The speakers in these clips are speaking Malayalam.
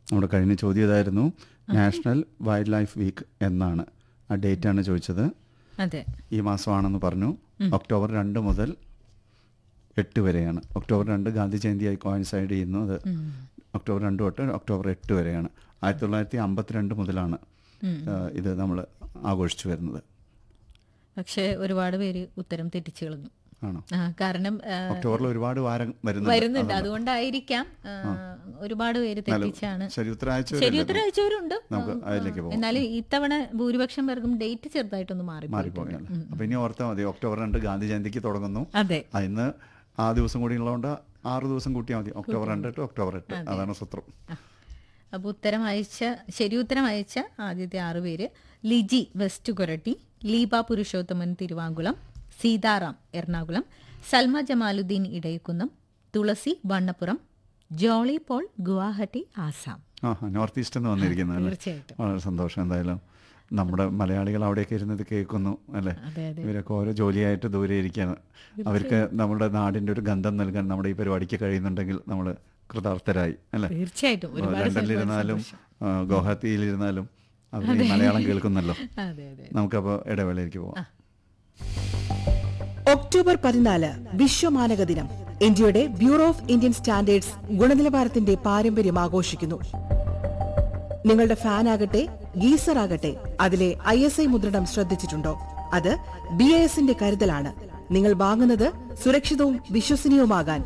നമ്മുടെ കഴിഞ്ഞ ചോദ്യം ഇതായിരുന്നു നാഷണൽ വൈൽഡ് ലൈഫ് വീക്ക് എന്നാണ് ആ ഡേറ്റ് ആണ് ചോദിച്ചത് അതെ ഈ മാസമാണെന്ന് പറഞ്ഞു ഒക്ടോബർ രണ്ട് മുതൽ എട്ട് വരെയാണ് ഒക്ടോബർ രണ്ട് ഗാന്ധി ജയന്തിയായി കോയിൻസൈഡ് ചെയ്യുന്നു അത് ഒക്ടോബർ രണ്ട് തൊട്ട് ഒക്ടോബർ എട്ട് വരെയാണ് ആയിരത്തി തൊള്ളായിരത്തി അമ്പത്തിരണ്ട് മുതലാണ് ആ, ഇത് നമ്മൾ ആഘോഷിച്ചു വരുന്നത് പക്ഷേ ഒരുപാട് പേര് ഉത്തരം തെറ്റിച്ചു കളഞ്ഞു ആണോ ആ, കാരണം ആ, ഒക്ടോബറിൽ ഒരുപാട് വാരം വരുന്നുണ്ട് വരുന്നുണ്ട് അതുകൊണ്ടായിരിക്കാം ആ, ഒരുപാട് പേര് തെറ്റിച്ചാണ് ശരി ഉത്തരം അയച്ചു ശരി ഉത്തരം അയച്ചവരുണ്ട് നമുക്ക് അതിലേക്ക് പോകാം എന്നാലും ഇത്തവണ ഭൂരിപക്ഷം പേർക്കും ഡേറ്റ് ചെറുതായിട്ടൊന്ന് മാറി മാറിപ്പോയല്ലേ അപ്പൊ ഇനി ഓർത്താൽ മതി ഒക്ടോബർ രണ്ട് ഗാന്ധി ജയന്തിക്ക് തുടങ്ങുന്നു അതെ ആ, ഇന്ന് ആ ദിവസം കൂടി ഉള്ളതുകൊണ്ട് ആറ് ദിവസം കൂട്ടിയാൽ മതി ഒക്ടോബർ രണ്ട് ടു ഒക്ടോബർ എട്ട് അതാണ് സൂത്രം അപ്പോൾ ഉത്തരം അയച്ച ശരി ഉത്തരം അയച്ച ആദ്യത്തെ ആറ് പേര് ലിജി വെസ്റ്റ് കൊരട്ടി ലീബ പുരുഷോത്തമൻ തിരുവാങ്കുളം സീതാറാം എറണാകുളം സൽമ ജമാലുദ്ദീൻ ഇടയക്കുന്നം തുളസി വണ്ണപ്പുറം ജോളി പോൾ ഗുവാഹട്ടി ആസാം ആ നോർത്ത് ഈസ്റ്റ് എന്ന് വന്നിരിക്കുന്നത് തീർച്ചയായിട്ടും വളരെ സന്തോഷം എന്തായാലും നമ്മുടെ മലയാളികൾ അവിടെയൊക്കെ ഇരുന്നത് കേൾക്കുന്നു അല്ലേ അതെ അതെ ഇവരൊക്കെ ഓരോ ജോലിയായിട്ട് ദൂരെ ഇരിക്കുകയാണ് അവർക്ക് നമ്മുടെ നാടിൻ്റെ ഒരു ഗന്ധം നൽകാൻ നമ്മുടെ ഈ പരിപാടിക്ക് കഴിയുന്നുണ്ടെങ്കിൽ നമ്മൾ കൃതാർത്ഥരായി അല്ലേ തീർച്ചയായിട്ടും ഒരുപാട് ലണ്ടനിലിരുന്നാലും ആ, ഗുവാഹത്തിയിലിരുന്നാലും അവർ ഈ മലയാളം കേൾക്കുന്നല്ലോ അതെ അതെ നമുക്കപ്പോൾ ഇടവേളയിലേക്ക് പോവാം ഒക്ടോബർ പതിനാല് വിശ്വമാനക ദിനം ഇന്ത്യയുടെ ബ്യൂറോ ഓഫ് ഇന്ത്യൻ സ്റ്റാൻഡേർഡ്സ് ഗുണനിലവാരത്തിന്റെ പാരമ്പര്യം ആഘോഷിക്കുന്നു നിങ്ങളുടെ ഫാൻ ആകട്ടെ ഗീസർ ആകട്ടെ അതിലെ ഐ എസ് ഐ മുദ്രണം ശ്രദ്ധിച്ചിട്ടുണ്ടോ അത് ബി ഐ എസിന്റെ കരുതലാണ് നിങ്ങൾ വാങ്ങുന്നത് സുരക്ഷിതവും വിശ്വസനീയവുമാകാൻ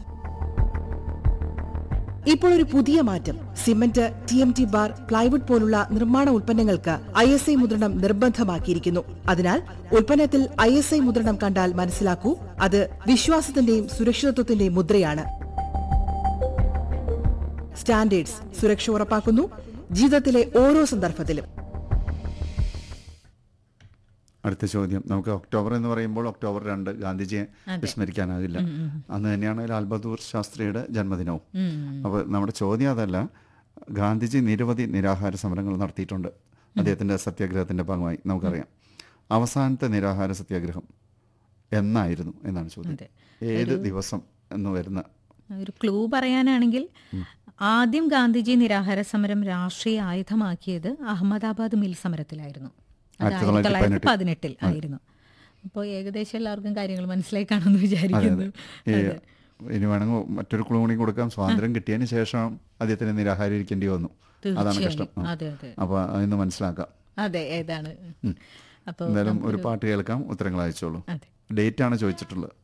ഇപ്പോൾ ഒരു പുതിയ മാറ്റം cement T M T bar plywood പോലുള്ള നിർമ്മാണ ഉൽപ്പന്നങ്ങൾക്ക് ഐ എസ് ഐ മുദ്രണം നിർബന്ധമാക്കിയിരിക്കുന്നു അതിനാൽ ഉൽപ്പന്നത്തിൽ ഐ എസ് ഐ മുദ്രണം കണ്ടാൽ മനസ്സിലാക്കൂ അത് വിശ്വാസത്തിന്റെയും സുരക്ഷിതത്വത്തിന്റെയും മുദ്രയാണ് സ്റ്റാൻഡേർഡ്സ് സുരക്ഷ ഉറപ്പാക്കുന്നു ജീവിതത്തിലെ ഓരോ സന്ദർഭത്തിലും അടുത്ത ചോദ്യം നമുക്ക് ഒക്ടോബർ എന്ന് പറയുമ്പോൾ ഒക്ടോബർ രണ്ട് ഗാന്ധിജിയെ വിസ്മരിക്കാനാകില്ല അന്ന് തന്നെയാണ് ലാൽ ബഹദൂർ ശാസ്ത്രിയുടെ ജന്മദിനവും അപ്പോൾ നമ്മുടെ ചോദ്യം അതല്ല ഗാന്ധിജി നിരവധി നിരാഹാര സമരങ്ങൾ നടത്തിയിട്ടുണ്ട് അദ്ദേഹത്തിൻ്റെ സത്യാഗ്രഹത്തിൻ്റെ ഭാഗമായി നമുക്കറിയാം അവസാനത്തെ നിരാഹാര സത്യാഗ്രഹം എന്നായിരുന്നു എന്നാണ് ചോദ്യം അതെ. ഏത് ദിവസം എന്ന് വരുന്ന ഒരു ക്ലൂ പറയാനാണെങ്കിൽ ആദ്യം ഗാന്ധിജി നിരാഹാര സമരം രാഷ്ട്രീയ ആയുധമാക്കിയത് അഹമ്മദാബാദ് മിൽ സമരത്തിലായിരുന്നു അത് ആയിരത്തി ആയിരത്തി തൊള്ളായിരത്തി തൊള്ളായിരത്തി പതിനെട്ടിൽ ആയിരുന്നു അപ്പോൾ ഏകദേശം എല്ലാവർക്കും കാര്യങ്ങൾ മനസ്സിലായി കാണുമെന്ന് വിചാരിക്കുന്നു ഈ ഇനി വേണമെങ്കിൽ മറ്റൊരു ക്ലൂ കൂടി കൊടുക്കാം സ്വാതന്ത്ര്യം കിട്ടിയതിന് ശേഷം അദ്ദേഹത്തിന് നിരാഹാരിരിക്കേണ്ടി വന്നു അതാണ് കഷ്ടം തീർച്ചയായും അതെ അതെ അപ്പോൾ അതിന്ന് മനസ്സിലാക്കാം അതെ ഏതാണ് അപ്പോൾ എന്തായാലും ഒരു പാട്ട് കേൾക്കാം ഉത്തരങ്ങൾ അയച്ചോളൂ അതെ ഡേറ്റ് ആണ് ചോദിച്ചിട്ടുള്ളത്